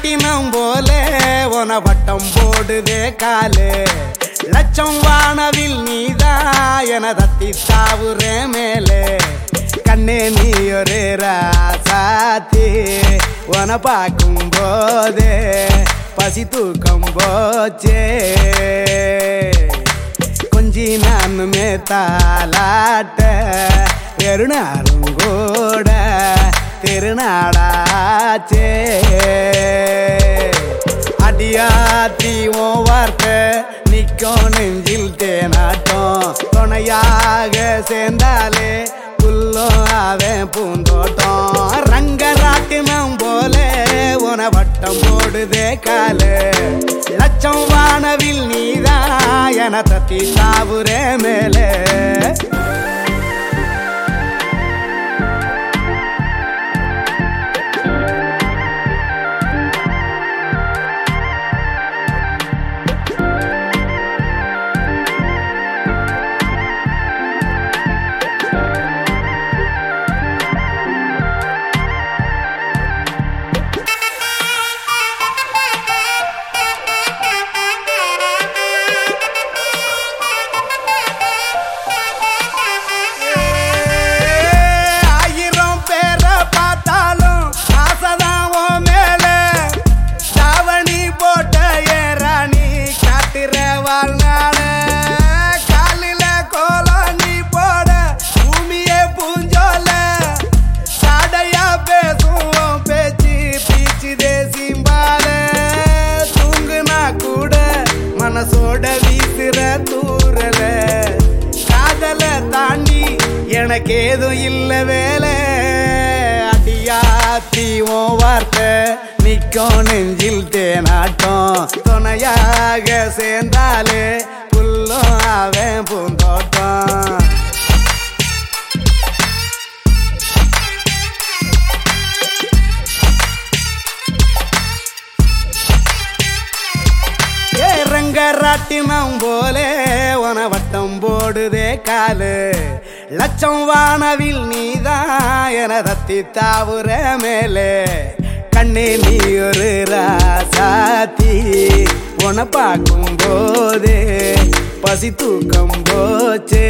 ராட்டினம் போல உன வட்டம் போடுதே காலு லட்சம் வானவில் நீதான் என தத்தி தாவுறே மேலே கண்ணே நீ ஒரு ராசாத்தி உன பார்க்கும் போதே பசி தூக்கம் போச்சே கொஞ்சி நானுமே தாலாட்ட பெருநாளும் கூட திருநாடாச்சே அடியாத்தி உன் வார்த்தை நிற்கும் நெஞ்சில் தேனாட்டம் துணையாக சேர்ந்தாலே புல்லும் அவன் பூந்தோட்டம் ரங்கராட்டினம் போல உன வட்டம் போடுதே காலு லட்சம் வானவில் நீதான் என தத்தி தாவுரே மேலே ஆயிரம் பேரை பார்த்தாலும் ஆசைதான் உன் மேல தாவணி போட்ட ஏறாணி காட்டுற வாழ்நாள காலில கோலம் நீ போட பூமியே பூஞ்சோல சாடையா பேசும் உன் பேச்சு பீச்சு தேசிம்பால தூங்குனா கூட மனசோட வீசுற தூரல காதல தாண்டி எனக்கு ஏதும் இல்ல வேலை அடியாத்தி உன் வார்த்தை நிற்கும் நெஞ்சில் தேனாட்டம் துணையாக சேர்ந்தாலே புல்லும் அவன் பூந்தோட்டம் ஏ ரங்கராட்டினம் போலே உன வட்டம் போடுதே காலு லட்சம் வானவில் நீதான் என தத்தி தாவுற மேலே கண்ணே நீ ஒரு ராசாத்தி உன பார்க்கும் போதே பசி தூக்கம் போச்சே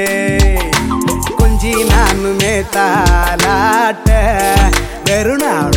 கொஞ்சி நானுமே தாலாட்ட வெறுநாள்